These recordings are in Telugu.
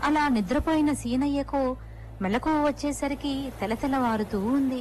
అలా నిద్రపోయిన సీనయ్యకు మెలకువ వచ్చేసరికి తెలతెలవారుతూ ఉంది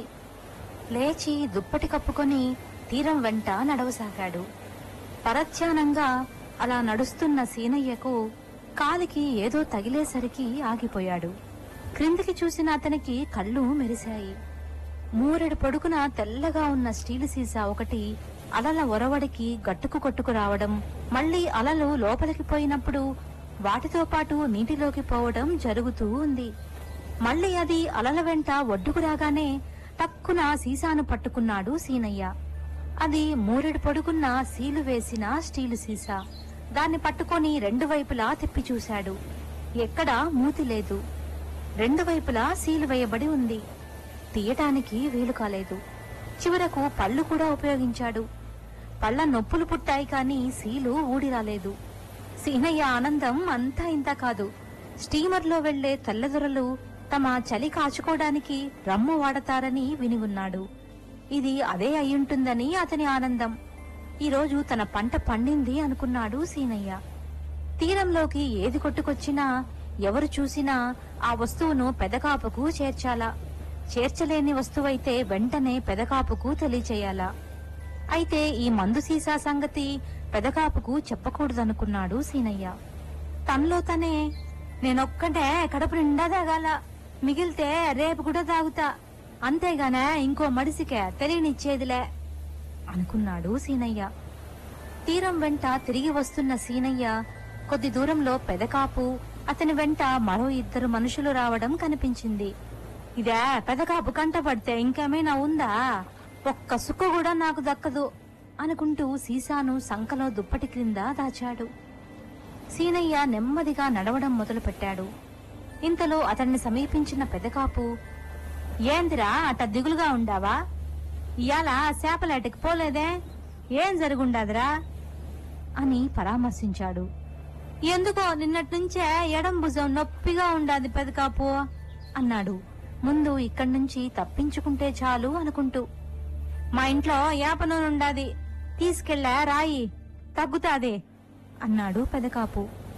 లేచి దుప్పటి కప్పుకొని తీరం వెంట నడవసాగాడు పరధ్యానంగా అలా నడుస్తున్న సీనయ్యకు కాలికి ఏదో తగిలేసరికి ఆగిపోయాడు క్రిందికి చూసిన అతనికి కళ్ళు మెరిశాయి మూరెడు పొడుగున తెల్లగా ఉన్న స్టీలు సీసా ఒకటి అలల ఒరవడికి గట్టుకు కొట్టుకు రావడం మళ్ళీ అలలు లోపలికి పోయినప్పుడు వాటితో పాటు నీటిలోకి పోవడం జరుగుతూ ఉంది మళ్ళీ అది అలల వెంట ఒడ్డుకు రాగానే టక్కున సీసాను పట్టుకున్నాడు సీనయ్య అది మూరెడు పొడుగున్న సీలు వేసిన స్టీలు సీసా దాన్ని పట్టుకొని రెండు వైపులా తిప్పి చూశాడు ఎక్కడా మూతి లేదు రెండు వైపులా సీలు వేయబడి ఉంది తీయటానికి వీలు కాలేదు చివరకు పళ్ళు కూడా ఉపయోగించాడు పళ్ళ నొప్పులు పుట్టాయి కాని సీలు ఊడి రాలేదు సీనయ్య ఆనందం అంతా ఇంత కాదు స్టీమర్లో వెళ్లే తెల్లదొరలు తమ చలి కాచుకోవడానికి రమ్ము వాడతారని విని ఉన్నాడు ఇది అదే అయ్యుంటుందని అతని ఆనందం ఈరోజు తన పంట పండింది అనుకున్నాడు సీనయ్య తీరంలోకి ఏది కొట్టుకొచ్చినా ఎవరు చూసినా ఆ వస్తువును పెదకాపుకు చేర్చాలా చేర్చలేని వస్తువైతే వెంటనే పెదకాపుకు తెలియచేయాలా అయితే ఈ మందు సీసా సంగతి పెదకాపుకు చెప్పకూడదనుకున్నాడు సీనయ్య తనలో తనే నేనొక్కటే కడుపు నిండా తాగాల మిగిలితే రేపు కూడా తాగుతా అంతేగానే ఇంకో మడిసికే తెలియనిచ్చేదిలే అనుకున్నాడు సీనయ్య తీరం వెంట తిరిగి వస్తున్న సీనయ్య కొద్ది దూరంలో పెదకాపు అతని వెంట మరో ఇద్దరు మనుషులు రావడం కనిపించింది ఇదే పెదకాపు కంట పడితే ఇంకేమైనా ఉందా ఒక్క సుక్కు కూడా నాకు దక్కదు అనుకుంటూ సీసాను సంకలో దుప్పటి క్రింద దాచాడు సీనయ్య నెమ్మదిగా నడవడం మొదలుపెట్టాడు ఇంతలో అతన్ని సమీపించిన పెదకాపు ఏందిరా అట్ట దిగులుగా ఉండావా ఇయాల చేపలేటకి పోలేదే ఏం జరుగుండాదిరా అని పరామర్శించాడు ఎందుకో నిన్నట్నుంచే ఎడం భుజం నొప్పిగా ఉండాది పెదకాపు అన్నాడు ముందు ఇక్కడి నుంచి తప్పించుకుంటే చాలు అనుకుంటూ మా ఇంట్లో యాప నూనె ఉండాది తీసుకెళ్ళా రాయి తగ్గుతాది అన్నాడు పెదకాపు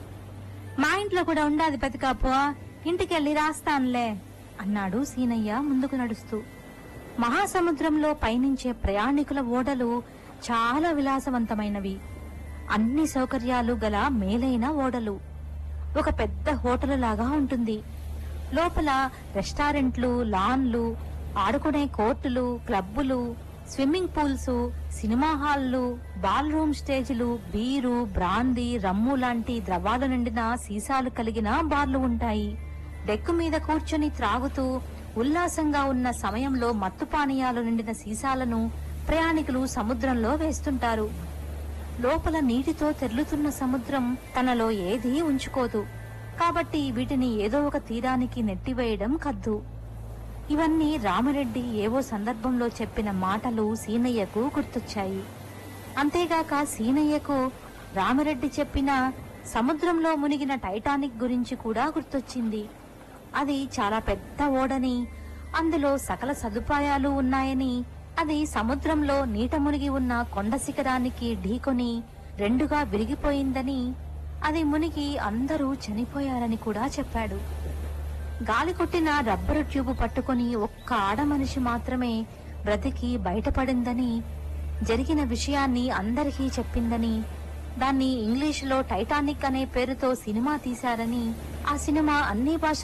మా ఇంట్లో కూడా ఉండాది పెదకాపు ఇంటికెళ్ళి రాస్తానులే అన్నాడు సీనయ్య ముందుకు నడుస్తూ మహాసముద్రంలో పయనించే ప్రయాణికుల ఓడలు చాలా విలాసవంతమైనవి అన్ని సౌకర్యాలు గల మేలైన ఓడలు ఒక పెద్ద హోటల్ లాగా ఉంటుంది లోపల రెస్టారెంట్లు లాన్లు ఆడుకునే కోర్టులు క్లబ్బులు స్విమ్మింగ్ పూల్స్ సినిమా హాల్లు బాల్ రూమ్ స్టేజ్లు బీరు బ్రాందీ రమ్ము లాంటి ద్రవాలు నిండిన సీసాలు కలిగిన బార్లు ఉంటాయి డెక్కు మీద కూర్చొని త్రాగుతూ ఉల్లాసంగా ఉన్న సమయంలో మత్తు పానీయాలు నిండిన సీసాలను ప్రయాణికులు సముద్రంలో వేస్తుంటారు లోపల నీటితో తెర్లుతున్న సముద్రం తనలో ఏదీ ఉంచుకోదు కాబట్టి వీటిని ఏదో ఒక తీరానికి నెట్టివేయడం కద్దు ఇవన్నీ రామరెడ్డి ఏవో సందర్భంలో చెప్పిన మాటలు సీనయ్యకు గుర్తొచ్చాయి అంతేగాక సీనయ్యకు రామరెడ్డి చెప్పిన సముద్రంలో మునిగిన టైటానిక్ గురించి కూడా గుర్తొచ్చింది అది చాలా పెద్ద ఓడని అందులో సకల సదుపాయాలు ఉన్నాయని అది సముద్రంలో నీట మునిగి ఉన్న కొండ శిఖరానికి ఢీకొని రెండుగా విరిగిపోయిందని అది మునిగి అందరూ చనిపోయారని కూడా చెప్పాడు గాలి కొట్టిన రబ్బరు ట్యూబు పట్టుకొని ఒక్క ఆడ మనిషి మాత్రమే బ్రతికి బయటపడిందని జరిగిన విషయాన్ని అందరికీ చెప్పిందని దాన్ని ఇంగ్లీషులో టైటానిక్ అనే పేరుతో సినిమా తీశారని ఆ సినిమా అన్ని భాష